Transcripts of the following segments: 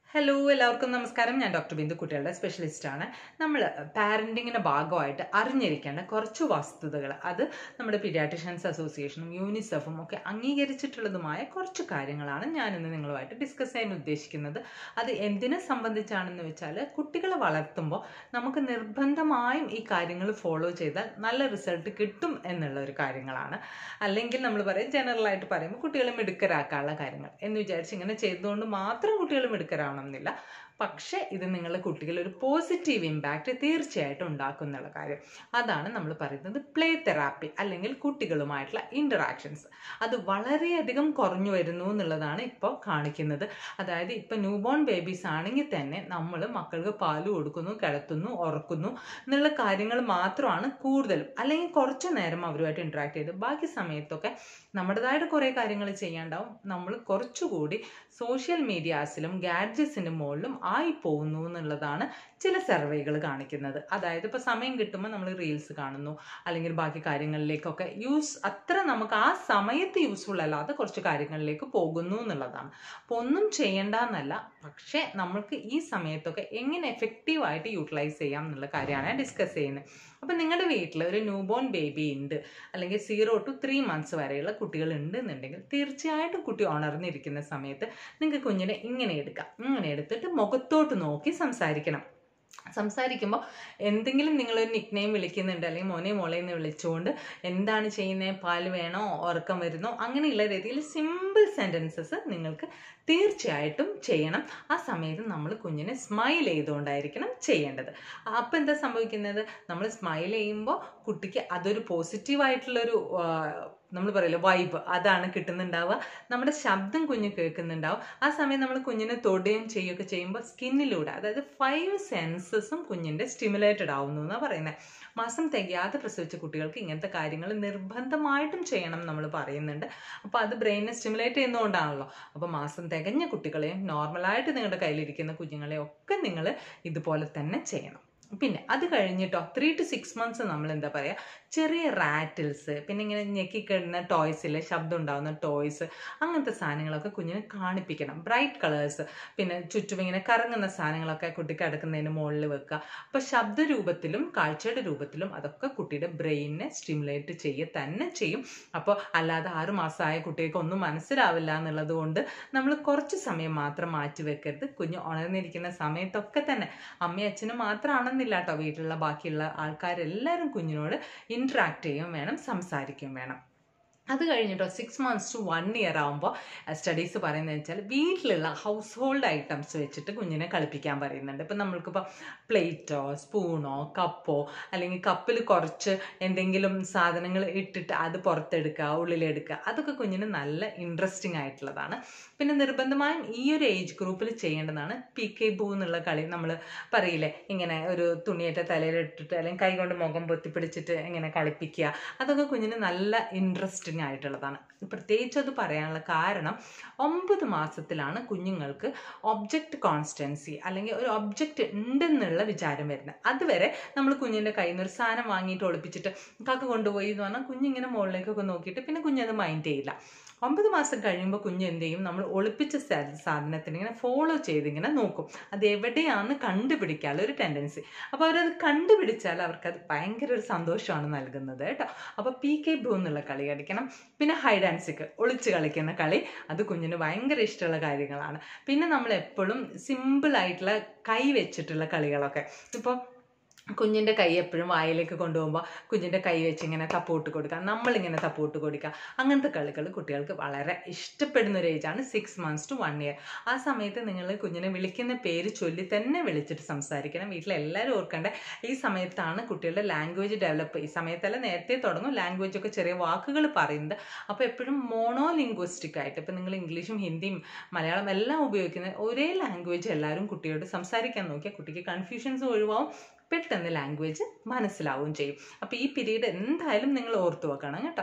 hello എല്ലാവർക്കും നമസ്കാരം ഞാൻ ഡോക്ടർ ബിന്ദു കുട്ടികളുടെ സ്പെഷ്യലിസ്റ്റ് ആണ് നമ്മൾ പാരന്റിങ്ങിന്റെ ഭാഗമായിട്ട് അറിഞ്ഞിരിക്കേണ്ട കുറച്ച് വസ്തുതകൾ അത് നമ്മുടെ പീഡിയാട്രിഷ്യൻസ് അസോസിയേഷനും യൂണിസെഫും ഒക്കെ അംഗീകരിച്ചിട്ടുള്ളതുമായ കുറച്ച് കാര്യങ്ങളാണ് ഞാൻ ഇന്ന് നിങ്ങളുമായിട്ട് ഡിസ്കസ് ചെയ്യാൻ ഉദ്ദേശിക്കുന്നത് അത് എന്തിനെ സംബന്ധിച്ചാണെന്ന് വെച്ചാൽ കുട്ടികളെ വളർത്തുമ്പോൾ നമുക്ക് നിർബന്ധമായും ഈ കാര്യങ്ങൾ ഫോളോ ചെയ്താൽ നല്ല റിസൾട്ട് കിട്ടും എന്നുള്ള ഒരു കാര്യങ്ങളാണ് അല്ലെങ്കിൽ നമ്മൾ പറയും ജനറലായിട്ട് പറയുമ്പോൾ കുട്ടികളെ മിടുക്കരാക്കാനുള്ള കാര്യങ്ങൾ എന്ന് വിചാരിച്ച് ഇങ്ങനെ ചെയ്തുകൊണ്ട് മാത്രം കുട്ടികൾ മിടുക്കരാവണം എന്നില്ല പക്ഷേ ഇത് നിങ്ങളുടെ കുട്ടികളിൽ ഒരു പോസിറ്റീവ് ഇമ്പാക്റ്റ് തീർച്ചയായിട്ടും ഉണ്ടാക്കും എന്നുള്ള കാര്യം അതാണ് നമ്മൾ പറയുന്നത് പ്ലേ തെറാപ്പി അല്ലെങ്കിൽ കുട്ടികളുമായിട്ടുള്ള ഇൻറ്ററാക്ഷൻസ് അത് വളരെയധികം കുറഞ്ഞു വരുന്നു എന്നുള്ളതാണ് ഇപ്പോൾ കാണിക്കുന്നത് അതായത് ഇപ്പോൾ ന്യൂ ബോൺ ബേബീസ് ആണെങ്കിൽ തന്നെ നമ്മൾ മക്കൾക്ക് പാല് കൊടുക്കുന്നു കിടത്തുന്നു ഉറക്കുന്നു എന്നുള്ള കാര്യങ്ങൾ മാത്രമാണ് കൂടുതലും അല്ലെങ്കിൽ കുറച്ച് നേരം അവരുമായിട്ട് ഇൻട്രാക്ട് ചെയ്ത് ബാക്കി സമയത്തൊക്കെ നമ്മുടേതായിട്ട് കുറേ കാര്യങ്ങൾ ചെയ്യാണ്ടാവും നമ്മൾ കുറച്ചുകൂടി സോഷ്യൽ മീഡിയാസിലും ഗാഡ്ജറ്റ്സിൻ്റെ മുകളിലും ആയി പോകുന്നു എന്നുള്ളതാണ് ചില സർവേകൾ കാണിക്കുന്നത് അതായത് ഇപ്പോൾ സമയം കിട്ടുമ്പോൾ നമ്മൾ റീൽസ് കാണുന്നു അല്ലെങ്കിൽ ബാക്കി കാര്യങ്ങളിലേക്കൊക്കെ യൂസ് അത്ര നമുക്ക് ആ സമയത്ത് യൂസ്ഫുൾ അല്ലാതെ കുറച്ച് കാര്യങ്ങളിലേക്ക് പോകുന്നു എന്നുള്ളതാണ് അപ്പോൾ ഒന്നും ചെയ്യേണ്ട എന്നല്ല പക്ഷേ നമ്മൾക്ക് ഈ സമയത്തൊക്കെ എങ്ങനെ എഫക്റ്റീവായിട്ട് യൂട്ടിലൈസ് ചെയ്യാം എന്നുള്ള കാര്യമാണ് ഡിസ്കസ് ചെയ്യുന്നത് അപ്പം നിങ്ങളുടെ വീട്ടിൽ ഒരു ന്യൂ ബോൺ ബേബി ഉണ്ട് അല്ലെങ്കിൽ സീറോ ടു ത്രീ മന്ത്സ് വരെയുള്ള കുട്ടികൾ ഉണ്ട് എന്നുണ്ടെങ്കിൽ തീർച്ചയായിട്ടും കുട്ടി ഉണർന്നിരിക്കുന്ന സമയത്ത് നിങ്ങൾക്ക് കുഞ്ഞിനെ ഇങ്ങനെ എടുക്കാം ഇങ്ങനെ എടുത്തിട്ട് മുഖത്തോട്ട് നോക്കി സംസാരിക്കണം സംസാരിക്കുമ്പോൾ എന്തെങ്കിലും നിങ്ങളൊരു നിക് നെയിം വിളിക്കുന്നുണ്ട് അല്ലെങ്കിൽ മോനെ മോളെ എന്ന് വിളിച്ചുകൊണ്ട് എന്താണ് ചെയ്യുന്നത് പാല് വേണോ ഉറക്കം വരുന്നോ അങ്ങനെയുള്ള രീതിയിൽ സിമ്പിൾ സെൻറ്റൻസസ് നിങ്ങൾക്ക് തീർച്ചയായിട്ടും ചെയ്യണം ആ സമയത്ത് നമ്മൾ കുഞ്ഞിനെ സ്മൈൽ ചെയ്തുകൊണ്ടായിരിക്കണം ചെയ്യേണ്ടത് അപ്പം എന്താ സംഭവിക്കുന്നത് നമ്മൾ സ്മൈൽ ചെയ്യുമ്പോൾ കുട്ടിക്ക് അതൊരു പോസിറ്റീവായിട്ടുള്ളൊരു നമ്മൾ പറയില്ല വൈബ് അതാണ് കിട്ടുന്നുണ്ടാവുക നമ്മുടെ ശബ്ദം കുഞ്ഞ് കേൾക്കുന്നുണ്ടാവും ആ സമയം നമ്മൾ കുഞ്ഞിനെ തൊടുകയും ചെയ്യുകയൊക്കെ ചെയ്യുമ്പോൾ സ്കിന്നിലൂടെ അതായത് ഫൈവ് സെൻസസും കുഞ്ഞിൻ്റെ സ്റ്റിമുലേറ്റഡ് ആവുന്നു എന്നാണ് പറയുന്നത് മാസം തികയാതെ പ്രസവിച്ച കുട്ടികൾക്ക് ഇങ്ങനത്തെ കാര്യങ്ങൾ നിർബന്ധമായിട്ടും ചെയ്യണം നമ്മൾ പറയുന്നുണ്ട് അപ്പോൾ അത് ബ്രെയിനെ സ്റ്റിമുലേറ്റ് ചെയ്യുന്നതുകൊണ്ടാണല്ലോ അപ്പോൾ മാസം തികഞ്ഞ കുട്ടികളെയും നോർമലായിട്ട് നിങ്ങളുടെ കയ്യിലിരിക്കുന്ന കുഞ്ഞുങ്ങളെയും ഒക്കെ നിങ്ങൾ ഇതുപോലെ തന്നെ ചെയ്യണം പിന്നെ അത് കഴിഞ്ഞിട്ടോ ത്രീ ടു സിക്സ് മന്ത്സ് നമ്മൾ എന്താ പറയുക ചെറിയ റാറ്റിൽസ് പിന്നെ ഇങ്ങനെ ഞെക്കിക്കിടുന്ന ടോയ്സിൽ ശബ്ദം ഉണ്ടാകുന്ന ടോയ്സ് അങ്ങനത്തെ സാധനങ്ങളൊക്കെ കുഞ്ഞിനെ കാണിപ്പിക്കണം ബ്രൈറ്റ് കളേഴ്സ് പിന്നെ ചുറ്റും ഇങ്ങനെ കറങ്ങുന്ന സാധനങ്ങളൊക്കെ കുട്ടിക്ക് അടുക്കുന്നതിന് മുകളിൽ വെക്കുക അപ്പോൾ ശബ്ദ രൂപത്തിലും കാഴ്ചയുടെ രൂപത്തിലും അതൊക്കെ കുട്ടിയുടെ ബ്രെയിനിനെ സ്റ്റിമുലേറ്റ് ചെയ്യുക തന്നെ ചെയ്യും അപ്പോൾ അല്ലാതെ ആറ് മാസമായ കുട്ടികൾക്ക് ഒന്നും മനസ്സിലാവില്ല എന്നുള്ളത് കൊണ്ട് നമ്മൾ കുറച്ച് സമയം മാത്രം മാറ്റി വെക്കരുത് കുഞ്ഞ് ഉണർന്നിരിക്കുന്ന സമയത്തൊക്കെ തന്നെ അമ്മയും അച്ഛനും മാത്രമാണെന്നില്ല കേട്ടോ വീട്ടിലുള്ള ബാക്കിയുള്ള ആൾക്കാരെല്ലാവരും കുഞ്ഞിനോട് ഇൻട്രാക്ട് ചെയ്യുകയും വേണം സംസാരിക്കുകയും വേണം അത് കഴിഞ്ഞിട്ടോ six months to one year ആകുമ്പോൾ സ്റ്റഡീസ് പറയുന്നത് വെച്ചാൽ വീട്ടിലുള്ള ഹൗസ് ഹോൾഡ് ഐറ്റംസ് വെച്ചിട്ട് കുഞ്ഞിനെ കളിപ്പിക്കാൻ പറയുന്നുണ്ട് ഇപ്പം നമ്മൾക്കിപ്പോൾ പ്ലേറ്റോ സ്പൂണോ കപ്പോ അല്ലെങ്കിൽ കപ്പിൽ കുറച്ച് എന്തെങ്കിലും സാധനങ്ങൾ ഇട്ടിട്ട് അത് പുറത്തെടുക്കുക ഉള്ളിലെടുക്കുക അതൊക്കെ കുഞ്ഞിന് നല്ല ഇൻട്രസ്റ്റിംഗ് ആയിട്ടുള്ളതാണ് പിന്നെ നിർബന്ധമായും ഈ ഒരു ഏജ് ഗ്രൂപ്പിൽ ചെയ്യേണ്ടതാണ് പി കെ ബൂ എന്നുള്ള കളി നമ്മൾ പറയില്ലേ ഇങ്ങനെ ഒരു തുണിയേറ്റ തലയിലിട്ടിട്ട് അല്ലെങ്കിൽ കൈ കൊണ്ട് മുഖം പൊത്തിപ്പിടിച്ചിട്ട് ഇങ്ങനെ കളിപ്പിക്കുക അതൊക്കെ കുഞ്ഞിന് നല്ല ഇൻട്രസ്റ്റിംഗ് ആയിട്ടുള്ളതാണ് പ്രത്യേകിച്ച് അത് പറയാനുള്ള കാരണം ഒമ്പത് മാസത്തിലാണ് കുഞ്ഞുങ്ങൾക്ക് ഒബ്ജക്റ്റ് കോൺസ്റ്റൻസി അല്ലെങ്കിൽ ഒരു ഒബ്ജക്റ്റ് ഉണ്ടെന്നുള്ള വിചാരം വരുന്നത് അതുവരെ നമ്മൾ കുഞ്ഞിൻ്റെ കയ്യിൽ നിന്ന് ഒരു സാധനം വാങ്ങിയിട്ട് ഒളിപ്പിച്ചിട്ട് കാക്ക കൊണ്ടുപോയി എന്ന് പറഞ്ഞാൽ കുഞ്ഞിങ്ങനെ മുകളിലേക്കൊക്കെ നോക്കിയിട്ട് പിന്നെ കുഞ്ഞത് മൈൻഡ് ചെയ്യില്ല ഒമ്പത് മാസം കഴിയുമ്പോൾ കുഞ്ഞ് എന്ത് ചെയ്യും നമ്മൾ ഒളിപ്പിച്ച സാധനത്തിന് ഇങ്ങനെ ഫോളോ ചെയ്ത് ഇങ്ങനെ നോക്കും അത് എവിടെയാണെന്ന് കണ്ടുപിടിക്കാനുള്ള ഒരു ടെൻഡൻസി അപ്പോൾ അവരത് കണ്ടുപിടിച്ചാൽ അവർക്കത് ഭയങ്കര ഒരു സന്തോഷമാണ് നൽകുന്നത് കേട്ടോ അപ്പോൾ പി കെ ബ്രൂ എന്നുള്ള കളി കളിക്കണം പിന്നെ ഹൈഡ് ആൻഡ് സിക്ക് ഒളിച്ച് കളിക്കുന്ന കളി അത് കുഞ്ഞിന് ഭയങ്കര ഇഷ്ടമുള്ള കാര്യങ്ങളാണ് പിന്നെ നമ്മൾ എപ്പോഴും സിമ്പിൾ ആയിട്ടുള്ള കൈ വെച്ചിട്ടുള്ള കളികളൊക്കെ ഇപ്പോൾ കുഞ്ഞിൻ്റെ കൈ എപ്പോഴും വായിലേക്ക് കൊണ്ടുപോകുമ്പോൾ കുഞ്ഞിൻ്റെ കൈ വെച്ച് ഇങ്ങനെ തപ്പോട്ട് കൊടുക്കുക നമ്മളിങ്ങനെ തപ്പോട്ട് കൊടുക്കുക അങ്ങനത്തെ കളികൾ കുട്ടികൾക്ക് വളരെ ഇഷ്ടപ്പെടുന്ന ഒരു ഏജാണ് six months to one year ആ സമയത്ത് നിങ്ങൾ കുഞ്ഞിനെ വിളിക്കുന്ന പേര് ചൊല്ലി തന്നെ വിളിച്ചിട്ട് സംസാരിക്കണം വീട്ടിലെല്ലാവരും ഓർക്കേണ്ട ഈ സമയത്താണ് കുട്ടികളുടെ ലാംഗ്വേജ് ഡെവലപ്പ് ഈ സമയത്തല്ല നേരത്തെ തുടങ്ങും ലാംഗ്വേജ് ഒക്കെ ചെറിയ വാക്കുകൾ പറയുന്നത് അപ്പോൾ എപ്പോഴും മോണോ ലിംഗ്വിസ്റ്റിക് ആയിട്ട് ഇപ്പം നിങ്ങൾ ഇംഗ്ലീഷും ഹിന്ദിയും മലയാളം എല്ലാം ഉപയോഗിക്കുന്ന ഒരേ ലാംഗ്വേജ് എല്ലാവരും കുട്ടിയോട് സംസാരിക്കാൻ നോക്കിയാൽ കുട്ടിക്ക് കൺഫ്യൂഷൻസ് ഒഴിവാവും പെട്ടെന്ന് ലാംഗ്വേജ് മനസ്സിലാവുകയും ചെയ്യും അപ്പോൾ ഈ പീരീഡ് എന്തായാലും നിങ്ങൾ ഓർത്തു വെക്കണം കേട്ടോ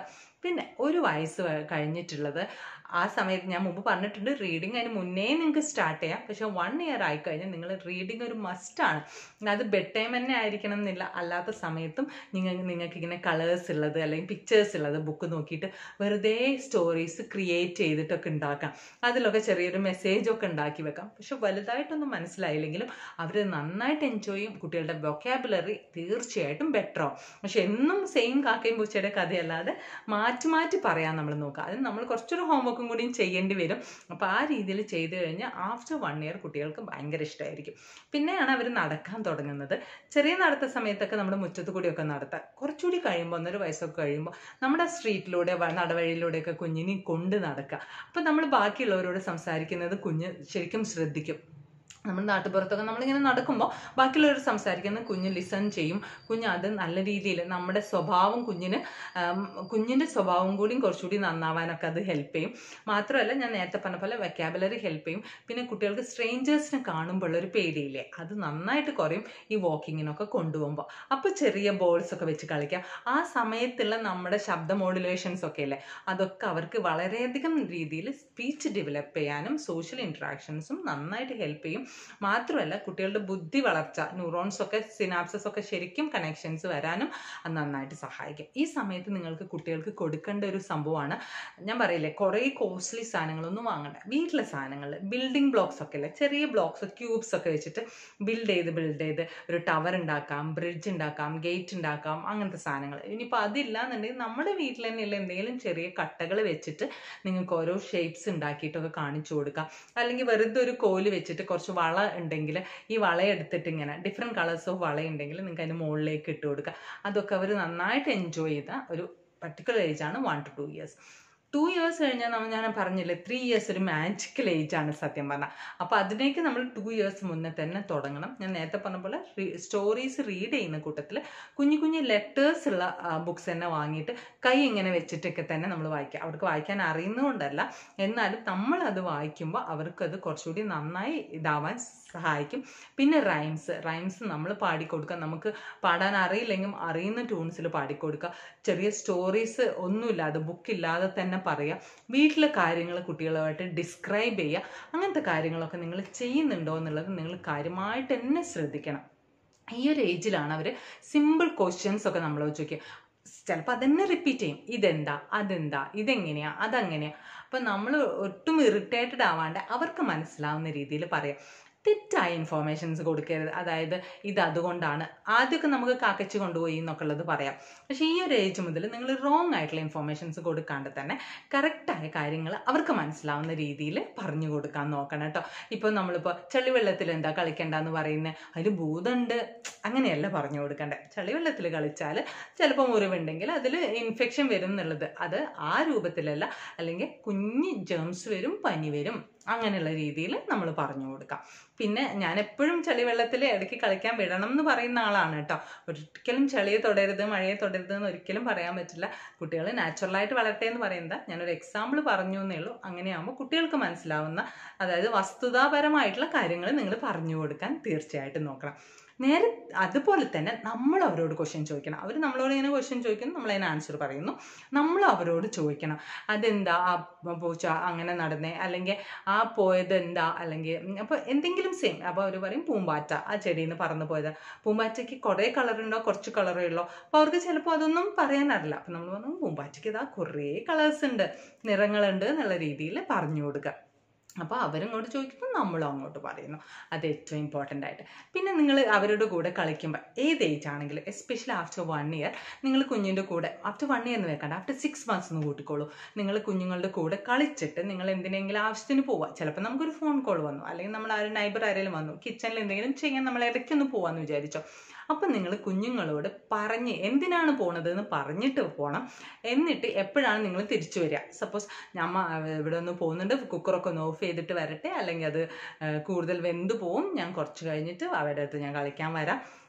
പിന്നെ ഒരു വയസ്സ് വ- കഴിഞ്ഞിട്ടുള്ളത് ആ സമയത്ത് ഞാൻ മുമ്പ് പറഞ്ഞിട്ടുണ്ട് റീഡിങ് അതിന് മുന്നേ നിങ്ങൾക്ക് സ്റ്റാർട്ട് ചെയ്യാം പക്ഷെ വൺ ഇയർ ആയി കഴിഞ്ഞാൽ നിങ്ങൾ റീഡിങ് ഒരു മസ്റ്റാണ് അത് ബെഡ് ടൈം തന്നെ ആയിരിക്കണം എന്നില്ല അല്ലാത്ത സമയത്തും നിങ്ങൾ നിങ്ങൾക്ക് ഇങ്ങനെ കളേഴ്സ് ഉള്ളത് അല്ലെങ്കിൽ പിക്ചേഴ്സ് ഉള്ളത് ബുക്ക് നോക്കിയിട്ട് വെറുതെ സ്റ്റോറീസ് ക്രിയേറ്റ് ചെയ്തിട്ടൊക്കെ ഉണ്ടാക്കാം അതിലൊക്കെ ചെറിയൊരു മെസ്സേജ് ഒക്കെ ഉണ്ടാക്കി വെക്കാം പക്ഷെ വലുതായിട്ടൊന്നും മനസ്സിലായില്ലെങ്കിലും അവർ നന്നായിട്ട് എൻജോയ് ചെയ്യും കുട്ടികളുടെ വൊക്കാബുലറി തീർച്ചയായിട്ടും ബെറ്റർ ആവും പക്ഷെ എന്നും സെയിം കാക്കയും പൂച്ചയുടെ കഥയല്ലാതെ മാറ്റി മാറ്റി പറയാൻ നമ്മൾ നോക്കുക അത് നമ്മൾ കുറച്ചൊരു ഹോംവർക്കും കൂടിയും ചെയ്യേണ്ടി വരും അപ്പോൾ ആ രീതിയിൽ ചെയ്തു കഴിഞ്ഞാൽ ആഫ്റ്റർ വൺ ഇയർ കുട്ടികൾക്ക് ഭയങ്കര ഇഷ്ടമായിരിക്കും പിന്നെയാണ് അവർ നടക്കാൻ തുടങ്ങുന്നത് ചെറിയ നടത്ത സമയത്തൊക്കെ നമ്മുടെ മുറ്റത്ത് കൂടിയൊക്കെ നടത്താം കുറച്ചുകൂടി കഴിയുമ്പോൾ ഒന്നര വയസ്സൊക്കെ കഴിയുമ്പോൾ നമ്മുടെ സ്ട്രീറ്റിലൂടെ വ- നടവഴിയിലൂടെയൊക്കെ കുഞ്ഞിനെ കൊണ്ട് നടക്കുക അപ്പോൾ നമ്മൾ ബാക്കിയുള്ളവരോട് സംസാരിക്കുന്നത് കുഞ്ഞ് ശരിക്കും ശ്രദ്ധിക്കും നമ്മൾ നാട്ടുപുറത്തൊക്കെ നമ്മളിങ്ങനെ നടക്കുമ്പോൾ ബാക്കിയുള്ളവർ സംസാരിക്കുന്നത് കുഞ്ഞ് ലിസൺ ചെയ്യും കുഞ്ഞ് അത് നല്ല രീതിയിൽ നമ്മുടെ സ്വഭാവം കുഞ്ഞിന് ആം, കുഞ്ഞിൻ്റെ സ്വഭാവം കൂടിയും കുറച്ചുകൂടി നന്നാവാനൊക്കെ അത് ഹെൽപ്പ് ചെയ്യും മാത്രമല്ല ഞാൻ നേരത്തെ പറഞ്ഞ പോലെ വെക്കാബുലറി ഹെൽപ്പ് ചെയ്യും പിന്നെ കുട്ടികൾക്ക് സ്ട്രേഞ്ചേഴ്സിനെ കാണുമ്പോൾ ഒരു പേടിയില്ലേ അത് നന്നായിട്ട് കുറയും ഈ വാക്കിങ്ങിനൊക്കെ കൊണ്ടുപോകുമ്പോൾ അപ്പോൾ ചെറിയ ബോൾസ് ഒക്കെ വെച്ച് കളിക്കാം ആ സമയത്തുള്ള നമ്മുടെ ശബ്ദ മോഡുലേഷൻസ് ഒക്കെ ഇല്ലേ അതൊക്കെ അവർക്ക് വളരെയധികം രീതിയിൽ സ്പീച്ച് ഡെവലപ്പ് ചെയ്യാനും സോഷ്യൽ ഇൻട്രാക്ഷൻസും നന്നായിട്ട് ഹെൽപ്പ് ചെയ്യും മാത്രമല്ല കുട്ടികളുടെ ബുദ്ധി വളർച്ച ന്യൂറോൺസ് ഒക്കെ സിനാപ്സസ് ഒക്കെ ശരിക്കും കണക്ഷൻസ് വരാനും അത് നന്നായിട്ട് സഹായിക്കും ഈ സമയത്ത് നിങ്ങൾക്ക് കുട്ടികൾക്ക് കൊടുക്കേണ്ട ഒരു സംഭവമാണ് ഞാൻ പറയില്ലേ കുറേ കോസ്റ്റ്ലി സാധനങ്ങളൊന്നും വാങ്ങണ്ട വീട്ടിലെ സാധനങ്ങൾ ബിൽഡിംഗ് ബ്ലോക്സ് ഒക്കെ അല്ലേ ചെറിയ ബ്ലോക്സ് ക്യൂബ്സ് ഒക്കെ വെച്ചിട്ട് ബിൽഡ് ചെയ്ത് ബിൽഡ് ചെയ്ത് ഒരു ടവർ ഉണ്ടാക്കാം ബ്രിഡ്ജ് ഉണ്ടാക്കാം ഗേറ്റ് ഉണ്ടാക്കാം അങ്ങനത്തെ സാധനങ്ങൾ ഇനിയിപ്പോൾ അതില്ല എന്നുണ്ടെങ്കിൽ നമ്മുടെ വീട്ടിൽ തന്നെയുള്ള എന്തെങ്കിലും ചെറിയ കട്ടകൾ വെച്ചിട്ട് നിങ്ങൾക്ക് ഓരോ ഷേപ്സ് ഉണ്ടാക്കിയിട്ടൊക്കെ കാണിച്ചു കൊടുക്കാം അല്ലെങ്കിൽ വെറുതെ ഒരു കോല് വെച്ചിട്ട് കുറച്ച് വള ഉണ്ടെങ്കിൽ ഈ വള എടുത്തിട്ട് ഇങ്ങനെ ഡിഫറെൻറ്റ് കളേഴ്സ് ഓഫ് വള ഉണ്ടെങ്കിൽ നിങ്ങൾക്ക് അതിന് മുകളിലേക്ക് ഇട്ട് കൊടുക്കുക അതൊക്കെ അവർ നന്നായിട്ട് എൻജോയ് ചെയ്ത ഒരു പർട്ടിക്കുലർ ഏജ് ആണ് one two two years two years കഴിഞ്ഞാൽ നമ്മൾ ഞാൻ പറഞ്ഞില്ലേ ത്രീ ഇയേഴ്സ് ഒരു മാജിക്കൽ ഏജ് ആണ് സത്യം പറഞ്ഞാൽ അപ്പോൾ അതിനേക്ക് നമ്മൾ ടു ഇയേഴ്സ് മുന്നേ തന്നെ തുടങ്ങണം ഞാൻ നേരത്തെ പറഞ്ഞ പോലെ സ്റ്റോറീസ് റീഡ് ചെയ്യുന്ന കൂട്ടത്തിൽ കുഞ്ഞു കുഞ്ഞു ലെറ്റേഴ്സ് ഉള്ള ബുക്സ് തന്നെ വാങ്ങിയിട്ട് കൈ ഇങ്ങനെ വെച്ചിട്ടൊക്കെ തന്നെ നമ്മൾ വായിക്കുക അവർക്ക് വായിക്കാൻ അറിയുന്നതുകൊണ്ടല്ല എന്നാലും നമ്മൾ അത് വായിക്കുമ്പോൾ അവർക്കത് കുറച്ചുകൂടി നന്നായി ഇതാവാൻ സഹായിക്കും പിന്നെ റൈംസ് റൈംസ് നമ്മൾ പാടിക്കൊടുക്കുക നമുക്ക് പാടാൻ അറിയില്ലെങ്കിലും അറിയുന്ന ട്യൂൺസിൽ പാടിക്കൊടുക്കുക ചെറിയ സ്റ്റോറീസ് ഒന്നുമില്ലാതെ ബുക്കില്ലാതെ തന്നെ പറയുക വീട്ടിലെ കാര്യങ്ങൾ കുട്ടികളുമായിട്ട് ഡിസ്ക്രൈബ് ചെയ്യുക അങ്ങനത്തെ കാര്യങ്ങളൊക്കെ നിങ്ങൾ ചെയ്യുന്നുണ്ടോ എന്നുള്ളത് നിങ്ങൾ കാര്യമായിട്ട് തന്നെ ശ്രദ്ധിക്കണം ഈ ഒരു ഏജിലാണ് അവർ സിമ്പിൾ ക്വസ്റ്റ്യൻസ് ഒക്കെ നമ്മൾ ചോദിക്കുക ചിലപ്പോൾ അതന്നെ റിപ്പീറ്റ് ചെയ്യും ഇതെന്താ അതെന്താ ഇതെങ്ങനെയാ അതങ്ങനെയാ അപ്പം നമ്മൾ ഒട്ടും ഇറിറ്റേറ്റഡ് ആവാണ്ട് അവർക്ക് മനസ്സിലാവുന്ന രീതിയിൽ പറയാം തെറ്റായ ഇൻഫോർമേഷൻസ് കൊടുക്കരുത് അതായത് ഇത് അതുകൊണ്ടാണ് ആദ്യമൊക്കെ നമുക്ക് കാക്കച്ച് കൊണ്ടുപോയി എന്നൊക്കെ ഉള്ളത് പറയാം പക്ഷേ ഈ ഒരു ഏജ് മുതൽ നിങ്ങൾ റോങ് ആയിട്ടുള്ള ഇൻഫോർമേഷൻസ് കൊടുക്കാണ്ട് തന്നെ കറക്റ്റായ കാര്യങ്ങൾ അവർക്ക് മനസ്സിലാവുന്ന രീതിയിൽ പറഞ്ഞു കൊടുക്കാൻ നോക്കണം കേട്ടോ ഇപ്പോൾ നമ്മളിപ്പോൾ ചളിവെള്ളത്തിൽ എന്താ കളിക്കണ്ടെന്ന് പറയുന്നത് അതിൽ ഭൂതമുണ്ട് അങ്ങനെയല്ല പറഞ്ഞു കൊടുക്കണ്ടേ ചളിവെള്ളത്തിൽ കളിച്ചാൽ ചിലപ്പോൾ മുറിവുണ്ടെങ്കിൽ അതിൽ ഇൻഫെക്ഷൻ വരും എന്നുള്ളത് അത് ആ രൂപത്തിലല്ല അല്ലെങ്കിൽ കുഞ്ഞ് ജേംസ് വരും പനി വരും അങ്ങനെയുള്ള രീതിയിൽ നമ്മൾ പറഞ്ഞു കൊടുക്കാം പിന്നെ ഞാൻ എപ്പോഴും ചളിവെള്ളത്തിൽ ഇടയ്ക്ക് കളിക്കാൻ വിടണം എന്ന് പറയുന്ന ആളാണ് കേട്ടോ ഒരിക്കലും ചളിയെ തൊടരുത് മഴയെ തൊടരുത് എന്ന് ഒരിക്കലും പറയാൻ പറ്റില്ല കുട്ടികൾ നാച്ചുറലായിട്ട് വളരട്ടെ എന്ന് പറയുന്നത് ഞാനൊരു എക്സാമ്പിൾ പറഞ്ഞു എന്നേ ഉള്ളൂ അങ്ങനെയാകുമ്പോൾ കുട്ടികൾക്ക് മനസ്സിലാവുന്ന അതായത് വസ്തുതാപരമായിട്ടുള്ള കാര്യങ്ങൾ നിങ്ങൾ പറഞ്ഞു കൊടുക്കാൻ തീർച്ചയായിട്ടും നോക്കണം നേരെ അതുപോലെ തന്നെ നമ്മൾ അവരോട് ക്വസ്റ്റ്യൻ ചോദിക്കണം അവർ നമ്മളോട് ഇങ്ങനെ ക്വസ്റ്റ്യൻ ചോദിക്കുന്നു നമ്മൾ അതിന് ആൻസർ പറയുന്നു നമ്മൾ അവരോട് ചോദിക്കണം അതെന്താ ആ പൂച്ച അങ്ങനെ നടന്നേ അല്ലെങ്കിൽ ആ പോയത് എന്താ അല്ലെങ്കിൽ അപ്പോൾ എന്തെങ്കിലും സെയിം അപ്പോൾ അവർ പറയും പൂമ്പാറ്റ ആ ചെടിയിൽ നിന്ന് പറന്നു പോയത് പൂമ്പാറ്റയ്ക്ക് കുറേ കളറുണ്ടോ കുറച്ച് കളറേ ഉള്ളോ അപ്പോൾ അവർക്ക് ചിലപ്പോൾ അതൊന്നും പറയാനറിയില്ല അപ്പോൾ നമ്മൾ പറഞ്ഞു പൂമ്പാറ്റയ്ക്ക് ഇതാ കുറേ കളേഴ്സ് ഉണ്ട് നിറങ്ങളുണ്ട് എന്നുള്ള രീതിയിൽ പറഞ്ഞു കൊടുക്കുക അപ്പോൾ അവരിങ്ങോട്ട് ചോദിക്കുന്നു നമ്മളും അങ്ങോട്ട് പറയുന്നു അത് ഏറ്റവും ഇമ്പോർട്ടൻ്റ് ആയിട്ട് പിന്നെ നിങ്ങൾ അവരുടെ കൂടെ കളിക്കുമ്പോൾ ഏത് ഏജ് ആണെങ്കിലും എസ്പെഷ്യലി ആഫ്റ്റർ വൺ ഇയർ നിങ്ങൾ കുഞ്ഞിൻ്റെ കൂടെ ആഫ്റ്റർ വൺ ഇയർ എന്ന് വെക്കണ്ട ആഫ്റ്റർ സിക്സ് മന്ത്സ് എന്ന് കൂട്ടിക്കോളൂ നിങ്ങൾ കുഞ്ഞുങ്ങളുടെ കൂടെ കളിച്ചിട്ട് നിങ്ങൾ എന്തിനെങ്കിലും ആവശ്യത്തിന് പോവാം ചിലപ്പോൾ നമുക്കൊരു ഫോൺ കോൾ വന്നു അല്ലെങ്കിൽ നമ്മൾ ആ നൈബർ ആരെങ്കിലും വന്നു കിച്ചണിൽ എന്തെങ്കിലും ചെയ്യാൻ നമ്മൾ ഇടയ്ക്കൊന്ന് പോവാന്ന് വിചാരിച്ചോ അപ്പം നിങ്ങൾ കുഞ്ഞുങ്ങളോട് പറഞ്ഞ് എന്തിനാണ് പോണത് എന്ന് പറഞ്ഞിട്ട് പോകണം എന്നിട്ട് എപ്പോഴാണ് നിങ്ങൾ തിരിച്ചു വരിക സപ്പോസ് ഞമ്മ ഇവിടെ ഒന്ന് പോകുന്നുണ്ട് കുക്കറൊക്കെ ഒന്ന് ഓഫ് ചെയ്തിട്ട് വരട്ടെ അല്ലെങ്കിൽ അത് ആ, കൂടുതൽ വെന്ത് പോവും ഞാൻ കുറച്ച് കഴിഞ്ഞിട്ട് അവരുടെ അടുത്ത് ഞാൻ കളിക്കാൻ വരാം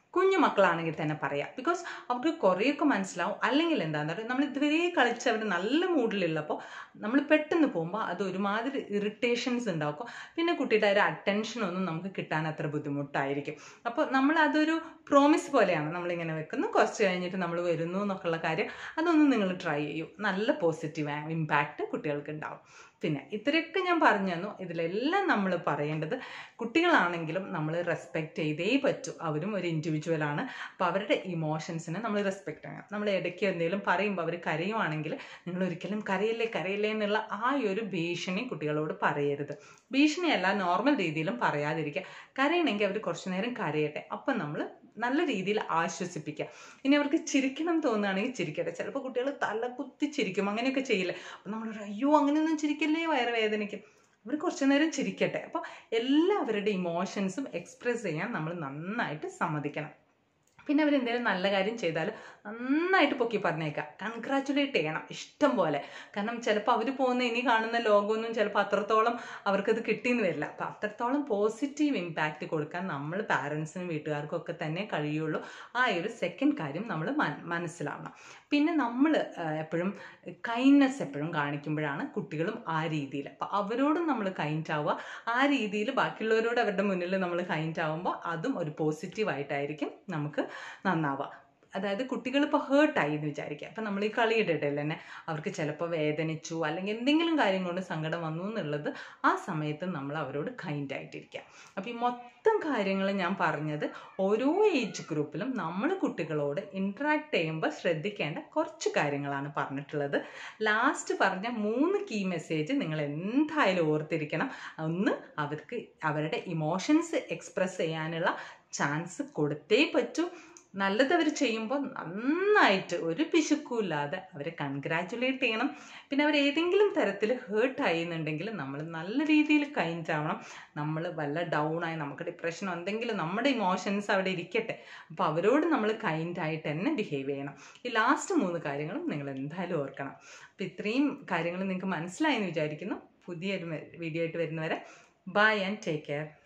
കുഞ്ഞു മക്കളാണെങ്കിൽ തന്നെ പറയാം ബിക്കോസ് അവർക്ക് കുറേയൊക്കെ മനസ്സിലാവും അല്ലെങ്കിൽ എന്താണെന്ന് പറയുക നമ്മൾ ഇതുവരെ കളിച്ച് അവർ നല്ല മൂഡിലുള്ളപ്പോൾ നമ്മൾ പെട്ടെന്ന് പോകുമ്പോൾ അത് ഒരുമാതിരി ഇറിറ്റേഷൻസ് ഉണ്ടാക്കും പിന്നെ കുട്ടിയുടെ ഒരു അറ്റൻഷനൊന്നും നമുക്ക് കിട്ടാൻ അത്ര ബുദ്ധിമുട്ടായിരിക്കും അപ്പോൾ നമ്മൾ അതൊരു പ്രോമിസ് പോലെയാണ് നമ്മളിങ്ങനെ വെക്കുന്നു കുറച്ച് കഴിഞ്ഞിട്ട് നമ്മൾ വരുന്നു എന്നൊക്കെയുള്ള കാര്യം അതൊന്നും നിങ്ങൾ ട്രൈ ചെയ്യൂ നല്ല പോസിറ്റീവ് ഇമ്പാക്റ്റ് കുട്ടികൾക്ക് ഉണ്ടാവും പിന്നെ ഇത്രയൊക്കെ ഞാൻ പറഞ്ഞു തന്നു ഇതിലെല്ലാം നമ്മൾ പറയേണ്ടത് കുട്ടികളാണെങ്കിലും നമ്മൾ റെസ്പെക്റ്റ് ചെയ്തേ പറ്റൂ അവരും ഒരു ഇൻഡിവിജ്വൽ ആണ് അപ്പോൾ അവരുടെ ഇമോഷൻസിനെ നമ്മൾ റെസ്പെക്റ്റ് ചെയ്യണം നമ്മൾ ഇടയ്ക്ക് എന്തെങ്കിലും പറയുമ്പോൾ അവർ കരയുവാണെങ്കിൽ നിങ്ങൾ ഒരിക്കലും കരയില്ലേ കരയില്ലേ എന്നുള്ള ആ ഒരു ഭീഷണി കുട്ടികളോട് പറയരുത് ഭീഷണിയല്ല നോർമൽ രീതിയിലും പറയാതിരിക്കുക കരയണമെങ്കിൽ അവർ കുറച്ചു നേരം കരയട്ടെ അപ്പം നമ്മൾ നല്ല രീതിയിൽ ആശ്വസിപ്പിക്കുക ഇനി അവർക്ക് ചിരിക്കണം തോന്നുകയാണെങ്കിൽ ചിരിക്കട്ടെ ചിലപ്പോൾ കുട്ടികൾ തല കുത്തി ചിരിക്കും അങ്ങനെയൊക്കെ ചെയ്യില്ല അപ്പം നമ്മൾ അയ്യോ അങ്ങനെയൊന്നും ചിരിക്കല്ലേ വയറ് വേദനിക്കും അവർ കുറച്ചു നേരം ചിരിക്കട്ടെ അപ്പോൾ എല്ലാവരുടെ ഇമോഷൻസും എക്സ്പ്രസ് ചെയ്യാൻ നമ്മൾ നന്നായിട്ട് സമ്മതിക്കണം പിന്നെ അവർ എന്തെങ്കിലും നല്ല കാര്യം ചെയ്താൽ നന്നായിട്ട് പൊക്കി പറഞ്ഞേക്കാം കൺഗ്രാറ്റുലേറ്റ് ചെയ്യണം ഇഷ്ടം പോലെ കാരണം ചിലപ്പോൾ അവർ പോകുന്ന ഇനി കാണുന്ന ലോകമൊന്നും ചിലപ്പോൾ അത്രത്തോളം അവർക്കത് കിട്ടിയെന്ന് വരില്ല അപ്പം അത്രത്തോളം പോസിറ്റീവ് ഇമ്പാക്റ്റ് കൊടുക്കാൻ നമ്മൾ പാരൻസിനും വീട്ടുകാർക്കും ഒക്കെ തന്നെ കഴിയുള്ളൂ ആ ഒരു സെക്കൻഡ് കാര്യം നമ്മൾ മനസ്സിലാവണം പിന്നെ നമ്മൾ എപ്പോഴും കൈൻഡ്നെസ് എപ്പോഴും കാണിക്കുമ്പോഴാണ് കുട്ടികളും ആ രീതിയിൽ അപ്പം അവരോടും നമ്മൾ കൈൻഡ് ആവുക ആ രീതിയിൽ ബാക്കിയുള്ളവരോട് അവരുടെ മുന്നിൽ നമ്മൾ കൈൻഡ് ആവുമ്പോൾ അതും ഒരു പോസിറ്റീവായിട്ടായിരിക്കും നമുക്ക് നന്നാവുക അതായത് കുട്ടികൾ ഇപ്പോൾ ഹേർട്ടായി എന്ന് വിചാരിക്കുക അപ്പം നമ്മൾ ഈ കളിയുടെ ഇടയിൽ തന്നെ അവർക്ക് ചിലപ്പോൾ വേദനിച്ചു അല്ലെങ്കിൽ എന്തെങ്കിലും കാര്യം കൊണ്ട് സങ്കടം വന്നു എന്നുള്ളത് ആ സമയത്ത് നമ്മൾ അവരോട് കൈൻഡ് ആയിട്ടിരിക്കുക അപ്പോൾ ഈ മൊത്തം കാര്യങ്ങൾ ഞാൻ പറഞ്ഞത് ഓരോ ഏജ് ഗ്രൂപ്പിലും നമ്മൾ കുട്ടികളോട് ഇൻട്രാക്ട് ചെയ്യുമ്പോൾ ശ്രദ്ധിക്കേണ്ട കുറച്ച് കാര്യങ്ങളാണ് പറഞ്ഞിട്ടുള്ളത് ലാസ്റ്റ് പറഞ്ഞ മൂന്ന് കീ മെസ്സേജ് നിങ്ങൾ എന്തായാലും ഓർത്തിരിക്കണം ഒന്ന് അവർക്ക് അവരുടെ ഇമോഷൻസ് എക്സ്പ്രസ് ചെയ്യാനുള്ള ചാൻസ് കൊടുത്തേ പറ്റൂ നല്ലത് അവർ ചെയ്യുമ്പോൾ നന്നായിട്ട് ഒരു പിശുക്കുമില്ലാതെ അവരെ കൺഗ്രാറ്റുലേറ്റ് ചെയ്യണം പിന്നെ അവർ ഏതെങ്കിലും തരത്തിൽ ഹേർട്ട് ആയിരുന്നുണ്ടെങ്കിൽ നമ്മൾ നല്ല രീതിയിൽ കൈൻഡ് ആവണം നമ്മൾ വല്ല ഡൗൺ ആയി നമുക്ക് ഡിപ്രഷനോ എന്തെങ്കിലും നമ്മുടെ ഇമോഷൻസ് അവിടെ ഇരിക്കട്ടെ അപ്പോൾ അവരോട് നമ്മൾ കൈൻഡ് ആയിട്ട് തന്നെ ബിഹേവ് ചെയ്യണം ഈ ലാസ്റ്റ് മൂന്ന് കാര്യങ്ങളും നിങ്ങൾ എന്തായാലും ഓർക്കണം അപ്പോൾ ഇത്രയും കാര്യങ്ങൾ നിങ്ങൾക്ക് മനസ്സിലായെന്ന് വിചാരിക്കുന്നു പുതിയൊരു വീഡിയോ ആയിട്ട് വരുന്നവരെ ബൈ ആൻഡ് ടേക്ക് കെയർ